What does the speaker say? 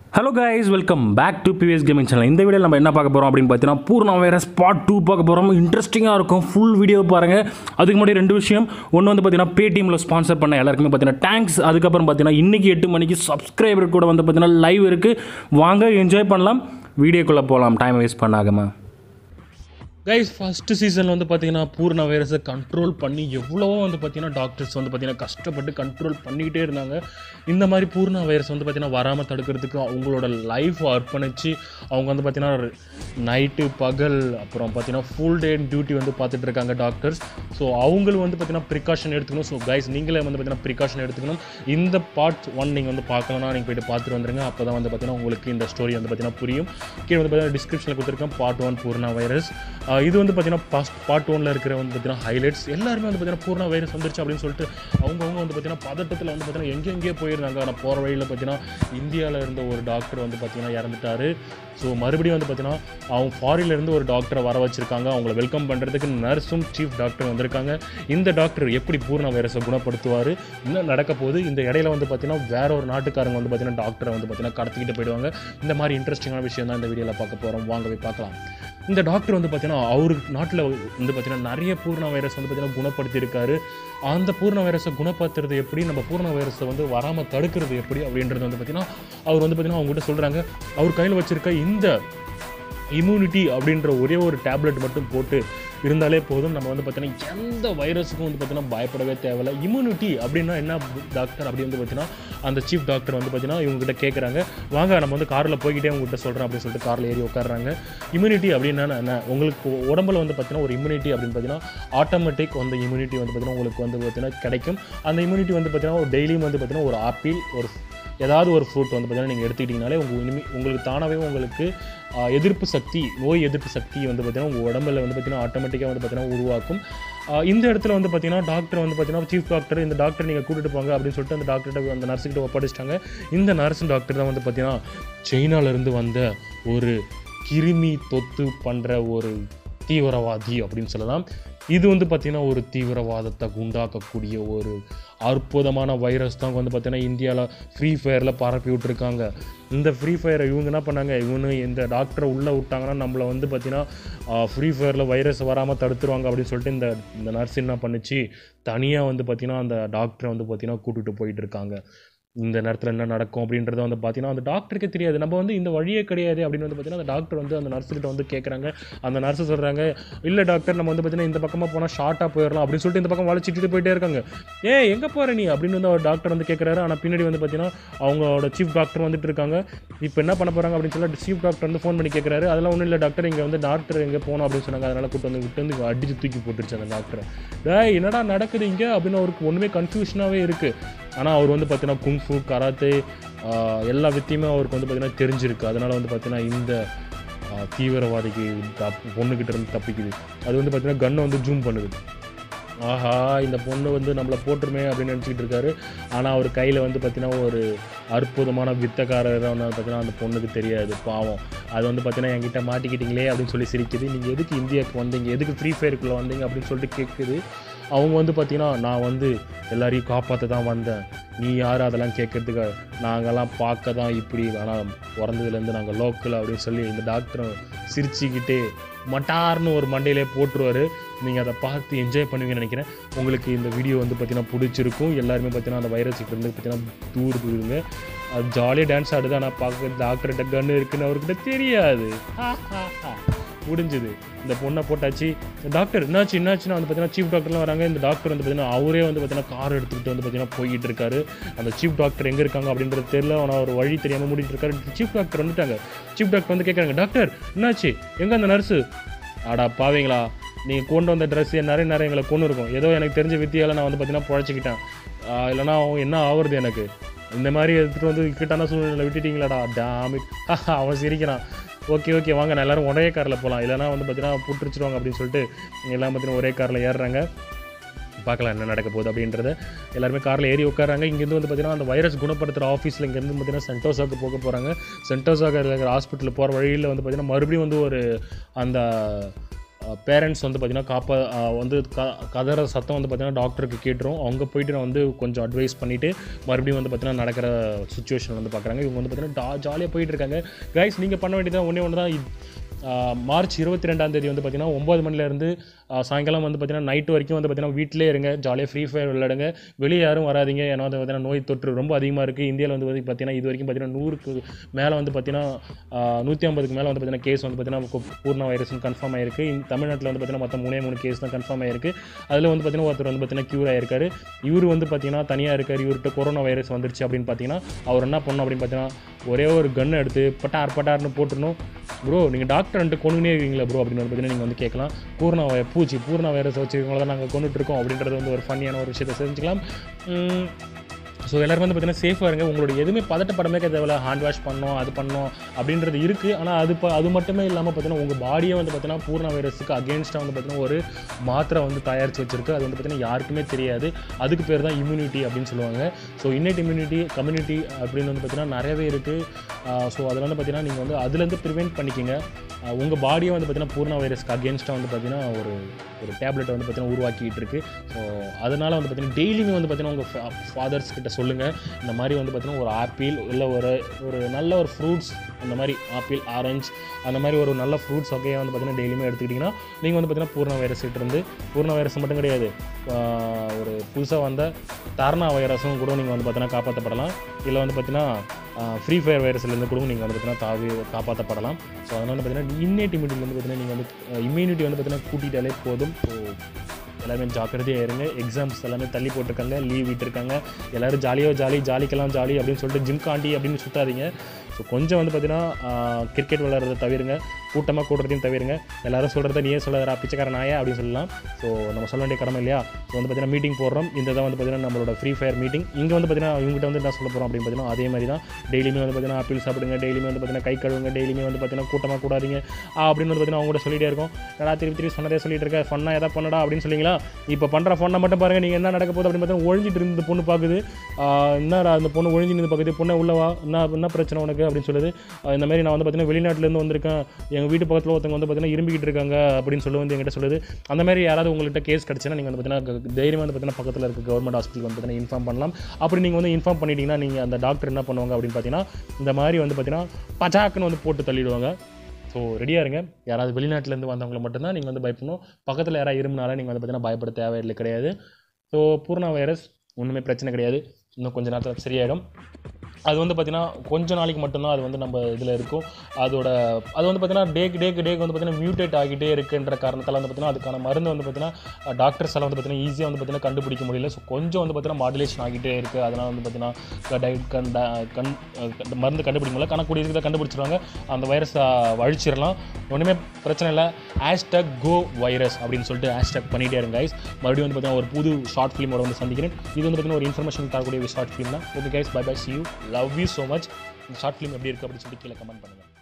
hello guys welcome back to PVS gaming channel இந்த video நம்ம என்ன பார்க்க போகிறோம் அப்படின்னு பார்த்தீங்கன்னா பூர்ணா வைரஸ் பார்ட் டூ பார்க்க போகிறோம் இன்ட்ரெஸ்டிங்காக இருக்கும் ஃபுல் வீடியோ பாருங்கள் அதுக்கு முன்னாடி ரெண்டு விஷயம் ஒன்று வந்து பார்த்தீங்கன்னா பேடிஎம்ல ஸ்பான்சர் பண்ண எல்லாருக்குமே பார்த்தீங்கன்னா தேங்க்ஸ் அதுக்கப்புறம் பார்த்தீங்கன்னா இன்றைக்கி எட்டு மணிக்கு சப்ஸ்கிரைபர் கூட வந்து பார்த்தீங்கன்னா லைவ் இருக்குது வாங்க என்ஜாய் பண்ணலாம் வீடியோக்குள்ளே போகலாம் டைம் வேஸ்ட் பண்ணாகமா கைஸ் ஃபஸ்ட்டு சீசனில் வந்து பார்த்தீங்கன்னா பூர்ண வைரஸை கண்ட்ரோல் பண்ணி எவ்வளவோ வந்து பார்த்தீங்கன்னா டாக்டர்ஸ் வந்து பார்த்தீங்கன்னா கஷ்டப்பட்டு கண்ட்ரோல் பண்ணிக்கிட்டே இருந்தாங்க இந்த மாதிரி பூர்ண வைரஸ் வந்து பார்த்தீங்கன்னா வராமல் தடுக்கிறதுக்கு அவங்களோட லைஃப் அர்ப்பணித்து அவங்க வந்து பார்த்தீங்கன்னா நைட்டு பகல் அப்புறம் பார்த்தீங்கன்னா ஃபுல் டே டியூட்டி வந்து பார்த்துட்டு இருக்காங்க டாக்டர்ஸ் ஸோ அவங்களும் வந்து பார்த்தீங்கன்னா ப்ரிகாஷன் எடுத்துக்கணும் ஸோ கைஸ் நீங்களே வந்து பார்த்தீங்கன்னா ப்ரிகாஷன் எடுத்துக்கணும் இந்த பார்ட் ஒன் நீங்கள் வந்து பார்க்கலன்னா நீங்கள் போயிட்டு பார்த்துட்டு வந்துருங்க அப்போ தான் வந்து பார்த்தீங்கன்னா உங்களுக்கு இந்த ஸ்டோரி வந்து பார்த்தீங்கன்னா புரியும் கீழே வந்து பார்த்தீங்கன்னா டிஸ்கிரிப்ஷனில் கொடுத்துருக்கேன் பார்ட் ஒன் பூர்ணா வைரஸ் ஆஹ் இது வந்து பார்த்தீங்கன்னா ஃபஸ்ட் பார்ட் ஒனில் இருக்கிற வந்து பார்த்தீங்கன்னா ஹைலைட்ஸ் எல்லாருமே வந்து பார்த்தீங்கன்னா பூர்ணா வைரஸ் வந்துருச்சு அப்படின்னு சொல்லிட்டு அவங்கவுங்க வந்து பார்த்தீங்கன்னா பதட்டத்தில் வந்து பார்த்தீங்கன்னா எங்கெங்கேயோ போயிருந்தாங்க ஆனால் போகிற வழியில் பார்த்தீங்கன்னா இந்தியாவில் இருந்த ஒரு டாக்டர் வந்து பார்த்தீங்கன்னா இறந்துட்டாரு ஸோ மறுபடியும் வந்து பார்த்தீங்கன்னா அவங்க ஃபாரின்ல இருந்து ஒரு டாக்டரை வர வச்சிருக்காங்க அவங்கள வெல்கம் பண்ணுறதுக்கு நர்ஸும் சீஃப் டாக்டர் வந்திருக்காங்க இந்த டாக்டர் எப்படி பூர்ண வைரஸை குணப்படுத்துவார் இன்னும் நடக்க போகுது இந்த இடையில வந்து பார்த்தீங்கன்னா வேற ஒரு நாட்டுக்காரங்க வந்து பார்த்தீங்கன்னா டாக்டரை வந்து பார்த்தீங்கன்னா கடத்திக்கிட்டு போயிடுவாங்க இந்த மாதிரி இன்ட்ரெஸ்டிங்கான விஷயம் தான் இந்த வீடியோவில் பார்க்க போகிறோம் வாங்க போய் பார்க்கலாம் இந்த டாக்டர் வந்து பார்த்தீங்கன்னா அவர் நாட்டில் வந்து பார்த்தீங்கன்னா நிறைய பூர்ண வைரஸ் வந்து பார்த்தீங்கன்னா குணப்படுத்தியிருக்காரு அந்த பூர்ண வைரஸை குணப்படுத்துறது எப்படி நம்ம பூர்ண வைரஸை வந்து வராமல் தடுக்கிறது எப்படி அப்படின்றது வந்து பார்த்தீங்கன்னா அவர் வந்து பார்த்தீங்கன்னா அவங்ககிட்ட சொல்கிறாங்க அவர் கையில் வச்சிருக்க இந்த இம்யூனிட்டி அப்படின்ற ஒரே ஒரு டேப்லெட் மட்டும் போட்டு இருந்தாலே போதும் நம்ம வந்து பார்த்தீங்கன்னா எந்த வைரஸுக்கும் வந்து பார்த்தீங்கன்னா பயப்படவே தேவையில்ல இம்யூனிட்டி அப்படின்னா என்ன டாக்டர் அப்படி வந்து பார்த்தீங்கன்னா அந்த சீஃப் டாக்டர் வந்து பார்த்தீங்கன்னா இவங்ககிட்ட கேட்குறாங்க வாங்க நம்ம வந்து காரில் போய்கிட்டே உங்ககிட்ட சொல்கிறேன் அப்படின்னு சொல்லிட்டு காரில் ஏறி உட்காடுறாங்க இம்யூனிட்டி அப்படின்னா என்ன உங்களுக்கு உடம்புல வந்து பார்த்தீங்கன்னா ஒரு இம்யூனிட்டி அப்படின்னு பார்த்தீங்கன்னா ஆட்டோமேட்டிக் அந்த இம்யூனிட்டி வந்து பார்த்தீங்கன்னா உங்களுக்கு வந்து பார்த்தீங்கன்னா கிடைக்கும் அந்த இம்யூனிட்டி வந்து பார்த்தீங்கன்னா ஒரு டெய்லியும் வந்து பார்த்தீங்கன்னா ஒரு ஆப்பிள் ஒரு ஏதாவது ஒரு ஃப்ரூட் வந்து பார்த்தீங்கன்னா நீங்கள் எடுத்துக்கிட்டிங்கனாலே உங்கள் இனிமே உங்களுக்கு தானாகவே உங்களுக்கு ஆஹ், எதிர்ப்பு சக்தி நோய் எதிர்ப்பு சக்தி வந்து பார்த்தீங்கன்னா உங்கள் உடம்புல வந்து பார்த்தீங்கன்னா ஆட்டோமேட்டிக்காக வந்து பார்த்தீங்கன்னா உருவாக்கும் ஆஹ், இந்த இடத்துல வந்து பார்த்தீங்கன்னா டாக்டர் வந்து பார்த்தீங்கன்னா சீஃப் டாக்டர் இந்த டாக்டர் நீங்கள் கூட்டிட்டு போங்க அப்படின்னு சொல்லிட்டு அந்த டாக்டர்கிட்ட அந்த நர்ஸுக்கிட்ட ஒப்படைச்சிட்டாங்க இந்த நர்ஸ் டாக்டர் தான் வந்து பார்த்தீங்கன்னா சைனாலேருந்து வந்த ஒரு கிருமி தொத்து பண்ணுற ஒரு தீவிரவாதி அப்படின்னு சொல்லலாம் இது வந்து பார்த்திங்கன்னா ஒரு தீவிரவாதத்தை உண்டாக்கக்கூடிய ஒரு அற்புதமான வைரஸ் தான் வந்து பார்த்தீங்கன்னா இந்தியாவில் ஃப்ரீ ஃபயரில் பரப்பி விட்டுருக்காங்க இந்த ஃப்ரீ ஃபயரை இவங்க என்ன பண்ணாங்க இவனு இந்த டாக்டரை உள்ளே விட்டாங்கன்னா நம்மளை வந்து பார்த்தீங்கன்னா ஃப்ரீ ஃபயரில் வைரஸ் வராமல் தடுத்துருவாங்க அப்படின்னு சொல்லிட்டு இந்த இந்த நர்ஸ் என்ன பண்ணுச்சு தனியாக வந்து பார்த்தீங்கன்னா அந்த டாக்டரை வந்து பார்த்தீங்கன்னா கூட்டிகிட்டு போயிட்டு இருக்காங்க இந்த நேரத்தில் என்ன நடக்கும் அப்படின்றத வந்து பார்த்தீங்கன்னா அந்த டாக்டருக்கே தெரியாது நம்ம வந்து இந்த வழியே கிடையாது அப்படின்னு வந்து பார்த்தீங்கன்னா அந்த டாக்டர் வந்து அந்த நர்ஸுக்கிட்ட வந்து கேட்குறாங்க அந்த நர்ஸு சொல்கிறாங்க இல்லை டாக்டர் நம்ம வந்து பார்த்தீங்கன்னா இந்த பக்கமாக போனால் ஷார்ட்டாக போயிடலாம் அப்படின்னு சொல்லிட்டு இந்த பக்கம் வளைச்சிட்டு போயிட்டே இருக்காங்க ஏ எங்கே போகிற நீ அப்படின்னு வந்து அவர் டாக்டர் வந்து கேட்குறாரு ஆனால் பின்னாடி வந்து பார்த்தீங்கன்னா அவங்களோட சீஃப் டாக்டர் வந்துட்டு இருக்காங்க இப்போ என்ன பண்ண போகிறாங்க அப்படின்னு சொல்லி சீஃப் டாக்டர் வந்து ஃபோன் பண்ணி கேட்குறாரு அதெல்லாம் ஒன்றும் இல்லை டாக்டர் இங்கே வந்து டாக்டர் எங்கே போகணும் அப்படின்னு சொன்னாங்க அதனால் கூட்டு வந்து விட்டு வந்து அடிச்சு தூக்கி போட்டுருச்சு அந்த டாக்டர் டேய் என்னடா நடக்குது இங்கே அப்படின்னு அவருக்கு ஒன்றுமே கன்ஃபியூஷனாகவே இருக்குது ஆனால் அவர் வந்து பார்த்தீங்கன்னா குங்ஃபு கராத்தே ஆஹ், எல்லா வித்தையுமே அவருக்கு வந்து பார்த்தீங்கன்னா தெரிஞ்சிருக்கு அதனால் வந்து பார்த்தீங்கன்னா இந்த ஆஹ், தீவிரவாதிக்கு தப் பொண்ணுக்கிட்ட இருந்து தப்பிக்குது அது வந்து பார்த்தீங்கன்னா கன்னை வந்து ஜூம் பண்ணுது ஆஹா இந்த பொண்ணு வந்து நம்மளை போட்டுருமே அப்படின்னு நினச்சிக்கிட்டு இருக்காரு ஆனால் அவர் கையில் வந்து பார்த்தீங்கன்னா ஒரு அற்புதமான வித்தக்காரர் வந்து பார்த்தீங்கன்னா அந்த பொண்ணுக்கு தெரியாது பாவம் அது வந்து பார்த்தீங்கன்னா என்கிட்ட மாட்டிக்கிட்டீங்களே அப்படின்னு சொல்லி சிரிக்குது நீங்கள் எதுக்கு இந்தியாவுக்கு வந்தீங்க எதுக்கு ஃப்ரீ ஃபயருக்குள்ளே வந்தீங்க அப்படின்னு சொல்லிட்டு கேட்குது அவங்க வந்து பார்த்தீங்கன்னா நான் வந்து எல்லாரையும் காப்பாற்ற தான் வந்தேன் நீ யார் அதெல்லாம் கேட்கறதுக்கு நாங்கள்லாம் பார்க்க தான் இப்படி ஆனால் பிறந்ததுலேருந்து நாங்கள் லோக்கல் அப்படின்னு சொல்லி இந்த டாக்டரும் சிரிச்சுக்கிட்டே மட்டார்னு ஒரு மண்டையிலே போட்டுருவாரு நீங்கள் அதை பார்த்து என்ஜாய் பண்ணுவீங்கன்னு நினைக்கிறேன் உங்களுக்கு இந்த வீடியோ வந்து பார்த்தீங்கன்னா பிடிச்சிருக்கும் எல்லாருமே பார்த்தீங்கன்னா அந்த வைரஸுக்கு இருந்து பார்த்தீங்கன்னா தூர் தூருங்க அது ஜாலியாக டான்ஸ் ஆடுது ஆனால் பார்க்க டாக்டர்கிட்ட கன்று இருக்குன்னு அவர்கிட்ட தெரியாது முடிஞ்சுது இந்த பொண்ணை போட்டாச்சு டாக்டர் என்னாச்சு என்னாச்சுன்னா வந்து பார்த்தீங்கன்னா சீஃப் டாக்டர்லாம் வராங்க இந்த டாக்டர் வந்து பார்த்தீங்கன்னா அவரே வந்து பார்த்தீங்கன்னா கார் எடுத்துக்கிட்டு வந்து பார்த்தீங்கன்னா போயிட்டு இருக்காரு அந்த சீஃப் டாக்டர் எங்கே இருக்காங்க அப்படின்றது தெரியல ஆனால் ஒரு வழி தெரியாமல் மூடிட்டு இருக்காரு சீஃப் டாக்டர் வந்துட்டாங்க சீஃப் டாக்டர் வந்து கேட்குறாங்க டாக்டர் என்னாச்சு எங்கே அந்த நர்ஸு ஆடா பாவீங்களா நீங்கள் கொண்டு வந்த ட்ரெஸ் நிறைய நிறைய எங்களை கொண்டு இருக்கும் ஏதோ எனக்கு தெரிஞ்ச வித்தியால நான் வந்து பார்த்தீங்கன்னா பொழைச்சிக்கிட்டேன் ஆஹ் இல்லைன்னா அவன் என்ன ஆகுறது எனக்கு இந்த மாதிரி எடுத்துகிட்டு வந்து இக்கட்டான சூழ்நிலை விட்டுட்டீங்களாடா டேமிட் அவன் சிரிக்கிறான் ஓகே ஓகே வாங்க நான் எல்லாரும் ஒரே காரில் போகலாம் இல்லைனா வந்து பார்த்தீங்கன்னா புட்டுருச்சிருவாங்க அப்படின்னு சொல்லிட்டு எல்லாம் பார்த்தீங்கன்னா ஒரே காரில் ஏறுறாங்க பார்க்கலாம் என்ன நடக்க போகுது அப்படின்றத எல்லாருமே காரில் ஏறி உட்காராங்க இங்கேருந்து வந்து பார்த்தீங்கன்னா அந்த வைரஸ் குணப்படுத்துகிற ஆஃபீஸில் இங்கேருந்து பார்த்தீங்கன்னா சென்டோஸாக்கு போக போகிறாங்க சென்டோஸாக இருக்கிற ஹாஸ்பிட்டல் போகிற வழியில் வந்து பார்த்தீங்கன்னா மறுபடியும் வந்து ஒரு அந்த பேரண்ட்ஸ் வந்து பார்த்திங்கன்னா காப்பா அஹ், வந்து க கதற சத்தம் வந்து பார்த்திங்கன்னா டாக்டருக்கு கேட்டுரும் அவங்க போயிட்டு நான் வந்து கொஞ்சம் அட்வைஸ் பண்ணிவிட்டு மறுபடியும் வந்து பார்த்திங்கன்னா நடக்கிற சுச்சுவேஷன் வந்து பார்க்குறாங்க இவங்க வந்து பார்த்திங்கன்னா ஜாலியாக போயிட்டு இருக்காங்க கைஸ் நீங்கள் பண்ண வேண்டியது ஒன்றே ஒன்று தான் இது- ஆஹ் மார்ச் இருபத்தி ரெண்டாம் தேதி வந்து பார்த்தீங்கன்னா ஒம்பது மணிலேருந்து சாயங்காலம் வந்து பார்த்தீங்கன்னா நைட்டு வரைக்கும் வந்து பார்த்தீங்கன்னா வீட்டிலே இருங்க ஜாலியாக ஃப்ரீ ஃபயர் விளையாடுங்க வெளியே யாரும் வராதீங்க ஏன்னா வந்து பார்த்தீங்கன்னா நோய் தொற்று ரொம்ப அதிகமாக இருக்குது இந்தியாவில் வந்து வந்து பார்த்தீங்கன்னா இது வரைக்கும் பார்த்தீங்கன்னா நூறுக்கு மேலே வந்து பார்த்தீங்கன்னா நூற்றி ஐம்பதுக்கு மேலே வந்து பார்த்தீங்கன்னா கேஸ் வந்து பார்த்தீங்கன்னா கு- பூர்ண வைரஸ்னு கன்ஃபார்ம் ஆயிருக்கு இந்த தமிழ்நாட்டில் வந்து பார்த்தீங்கன்னா மொத்தம் மூணே மூணு கேஸ் தான் கன்ஃபார்ம் ஆயிருக்கு அதில் வந்து பார்த்தீங்கன்னா ஒருத்தர் வந்து பார்த்தீங்கன்னா க்யூர் ஆயிருக்காரு இவர் வந்து பார்த்தீங்கன்னா தனியாக இருக்கார் இவர்கிட்ட கொரோனா வைரஸ் வந்துருச்சு அப்படின்னு பார்த்தீங்கன்னா அவர் என்ன பண்ணணும் அப்படின்னு பார்த்தீங்கன்னா ஒரே ஒரு கன் எடுத்து பட்டார் பட்டார்னு போட்டுருணும் ப்ரோ நீங்கள் டாக்டர் வந்துட்டு கொண்டுனே இருக்கீங்களா ப்ரோ அப்படின்னு வந்து பார்த்தீங்கன்னா நீங்கள் வந்து கேட்கலாம் பூர்ண வை- பூச்சி பூர்ண வைரஸ் வச்சுருக்கவங்கள தான் நாங்கள் கொண்டுட்டு இருக்கோம் அப்படின்றது வந்து ஒரு ஃபன்னியான ஒரு விஷயத்தை தெரிஞ்சுக்கலாம் உம், ஸோ எல்லாரும் வந்து பார்த்தீங்கன்னா சேஃபாக இருங்க உங்களோட எதுவுமே பதட்டப்படமே தேவையில்ல ஹேண்ட் வாஷ் பண்ணோம் அது பண்ணோம் அப்படின்றது இருக்குது ஆனால் அது ப அது மட்டுமே இல்லாமல் பார்த்தீங்கன்னா உங்கள் பாடியை வந்து பார்த்தீங்கன்னா பூர்ண வைரஸுக்கு அகேன்ஸ்டாக வந்து பார்த்தீங்கன்னா ஒரு மாத்திரை வந்து தயாரித்து வச்சிருக்கு அது வந்து பார்த்தீங்கன்னா யாருக்குமே தெரியாது அதுக்கு பேர் தான் இம்யூனிட்டி அப்படின்னு சொல்லுவாங்க ஸோ இன்னேட் இம்யூனிட்டி கம்யூனிட்டி அப்படின்னு வந்து பார்த்தீங்கன்னா நிறையவே இருக்குது ஸோ அதில் வந்து பார்த்தீங்கன்னா நீங்கள் வந்து அதுலேருந்து ப்ரிவெண்ட் பண்ணிக்கிங்க உங்கள் பாடியை வந்து பார்த்தீங்கன்னா பூர்ண வைரஸ்க்கு அகேன்ஸ்டாக வந்து பார்த்தீங்கன்னா ஒரு ஒரு டேப்லெட்டை வந்து பார்த்தீங்கன்னா உருவாக்கிட்டு இருக்கு ஸோ அதனால் வந்து பார்த்தீங்கன்னா டெய்லியுமே வந்து பார்த்தீங்கன்னா உங்கள் ஃபாதர்ஸ் கிட்ட சொல்லுங்கள் இந்த மாதிரி வந்து பார்த்தீங்கன்னா ஒரு ஆப்பிள் இல்லை ஒரு ஒரு நல்ல ஒரு ஃப்ரூட்ஸ் இந்த மாதிரி ஆப்பிள் ஆரஞ்சு அந்த மாதிரி ஒரு நல்ல ஃப்ரூட்ஸ் வகையை வந்து பார்த்தீங்கன்னா டெய்லியுமே எடுத்துக்கிட்டிங்கன்னா நீங்கள் வந்து பார்த்தீங்கன்னா பூர்ண வைரஸ் கிட்ட இருந்து பூர்ண வைரஸ் மட்டும் கிடையாது ஆஹ் ஒரு புதுசாக வந்த தரணா வைரஸும் கூட நீங்கள் வந்து பார்த்தீங்கன்னா காப்பாற்றப்படலாம் இல்லை வந்து பார்த்தீங்கன்னா ஃப்ரீ ஃபயர் வைரஸ்லேருந்து கூட நீங்கள் வந்து பார்த்தீங்கன்னா தாவி காப்பாற்றப்படலாம் ஸோ அதனால் வந்து பார்த்தீங்கன்னா இன்னேட் இம்யூனிட்டி வந்து பார்த்தீங்கன்னா நீங்கள் வந்து இம்யூனிட்டி வந்து பார்த்தீங்கன்னா கூட்டிகிட்டாலே போதும் ஸோ எல்லாருமே ஜாக்கிரதையாக இருங்க எக்ஸாம்ஸ் எல்லாமே தள்ளி போட்டிருக்காங்க லீவ் விட்டுருக்காங்க எல்லாரும் ஜாலியோ ஜாலி ஜாலிக்கெல்லாம் ஜாலி அப்படின்னு சொல்லிட்டு ஜிம் காண்டி அப்படின்னு சுத்தாதீங்க ஸோ கொஞ்சம் வந்து பார்த்தீங்கன்னா கிரிக்கெட் விளையாடுறத தவிருங்க கூட்டமாக கூடுறதையும் தவிருங்க எல்லாரும் சொல்கிறத நீயே சொல்லாதரா பிச்சைக்கார நாயா அப்படின்னு சொல்லலாம் ஸோ நம்ம சொல்ல வேண்டிய கடமை இல்லையா ஸோ வந்து பார்த்தீங்கன்னா மீட்டிங் போடுறோம் இந்த தான் வந்து பார்த்தீங்கன்னா நம்மளோட ஃப்ரீ ஃபயர் மீட்டிங் இங்கே வந்து பார்த்தீங்கன்னா இவங்ககிட்ட வந்து என்ன சொல்ல போகிறோம் அப்படின்னு பார்த்தீங்கன்னா அதே மாதிரி தான் டெய்லியுமே வந்து பார்த்தீங்கன்னா ஆப்பிள் சாப்பிடுங்க டெய்லியுமே வந்து பார்த்தீங்கன்னா கை கழுவுங்க டெய்லியுமே வந்து பார்த்தீங்கன்னா கூட்டமாக கூடாதீங்க ஆ, அப்படின்னு வந்து பார்த்தீங்கன்னா அவங்க கூட சொல்லிட்டே இருக்கோம் என்னடா திருப்பி திருப்பி சொன்னதே சொல்லிட்டு இருக்க ஃபன்னாக எதாவது பண்ணடா அப்படின்னு சொல்லிங்களா இப்போ பண்ணுற ஃபோனை மட்டும் பாருங்கள் நீங்கள் என்ன நடக்க போகுது அப்படின்னு பார்த்தீங்கன்னா ஒழிஞ்சிட்டு இருந்த பொண்ணு பார்க்குது ஆ, என்னடா அந்த பொண்ணு ஒழிஞ்சு நின்று பார்க்குது பொண்ணை உள்ளவா என்ன என்ன பிரச்சனை உனக்கு அப்படின்னு சொல்லுது ஆ, இந்த மாதிரி நான் வந்து பார்த்தீங்கன்னா வெளிநாட்டிலேருந்து வந்திருக்கேன் எங்கள் வீட்டு பக்கத்தில் ஒருத்தவங்க வந்து பார்த்தீங்கன்னா இரும்பிக்கிட்டு இருக்காங்க அப்படின்னு சொல்லி வந்து என்கிட்ட சொல்லுது அந்த மாதிரி யாராவது உங்கள்கிட்ட கேஸ் கிடச்சுன்னா நீங்கள் வந்து பார்த்தீங்கன்னா தைரியமாக வந்து பார்த்தீங்கன்னா பக்கத்தில் இருக்க கவர்மெண்ட் ஹாஸ்பிட்டல் வந்து பார்த்தீங்கன்னா இன்ஃபார்ம் பண்ணலாம் அப்படி நீங்கள் வந்து இன்ஃபார்ம் பண்ணிட்டீங்கன்னா நீங்கள் அந்த டாக்டர் என்ன பண்ணுவாங்க அப்படின்னு பார்த்தீங்கன்னா இந்த மாதிரி வந்து பார்த்தீங்கன்னா பச்சாக்குன்னு வந்து போட்டு தள்ளிடுவாங்க ஸோ ரெடியாக இருங்க யாராவது வெளிநாட்டிலேருந்து வந்தவங்களை மட்டும்தான் நீங்கள் வந்து பயப்படணும் பக்கத்தில் யாராவது இருமுனால நீங்கள் வந்து பார்த்தீங்கன்னா பயப்பட தேவையில்லை கிடையாது ஸோ பூர்ணா வைரஸ் ஒன்றுமே பிரச்சனை கிடையாது இன்னும் கொஞ்ச நேரத்தில் சரியாயிடும் அது வந்து பார்த்திங்கன்னா கொஞ்ச நாளைக்கு மட்டும்தான் அது வந்து நம்ம இதில் இருக்கும் அதோட அது வந்து பார்த்திங்கன்னா டேக்கு டேக்கு டேக்கு வந்து பார்த்திங்கன்னா மியூட்டேட் ஆகிட்டே இருக்குன்ற காரணத்தால் வந்து பார்த்திங்கன்னா அதுக்கான மருந்து வந்து பார்த்திங்கன்னா டாக்டர்ஸ் எல்லாம் வந்து பார்த்திங்கன்னா ஈஸியாக வந்து பார்த்திங்கன்னா கண்டுபிடிக்க முடியல ஸோ கொஞ்சம் வந்து பார்த்திங்கன்னா மாடுலேஷன் ஆகிட்டே இருக்குது அதனால் வந்து பார்த்திங்கன்னா டை கண் ட- கண் அஹ் க- மருந்து கண்டுபிடிக்க முடியல கணக்கூடிய இதுக்கு கண்டுபிடிச்சிருவாங்க அந்த வைரஸை அழிச்சிடலாம் ஒன்றுமே பிரச்சனை இல்லை ஹேஷ்டேக் கோ வைரஸ் அப்படின்னு சொல்லிட்டு ஹேஷ்டேக் பண்ணிகிட்டே இருங்க guys மறுபடியும் வந்து பார்த்தீங்கன்னா ஒரு புது ஷார்ட் ஃபிலிமோட வந்து சந்திக்கிறேன் இது வந்து பார்த்தீங்கன்னா ஒரு இன்ஃபர்மேஷன் தரக்கூடிய ஒரு ஷார்ட் ஃபிலிம் தான் okay guys bye bye see you love you so much இந்த ஷார்ட் ஃபிலிம் எப்படி இருக்குது அப்படின்னு சொல்லி கீழே கமெண்ட் பண்ணுங்கள்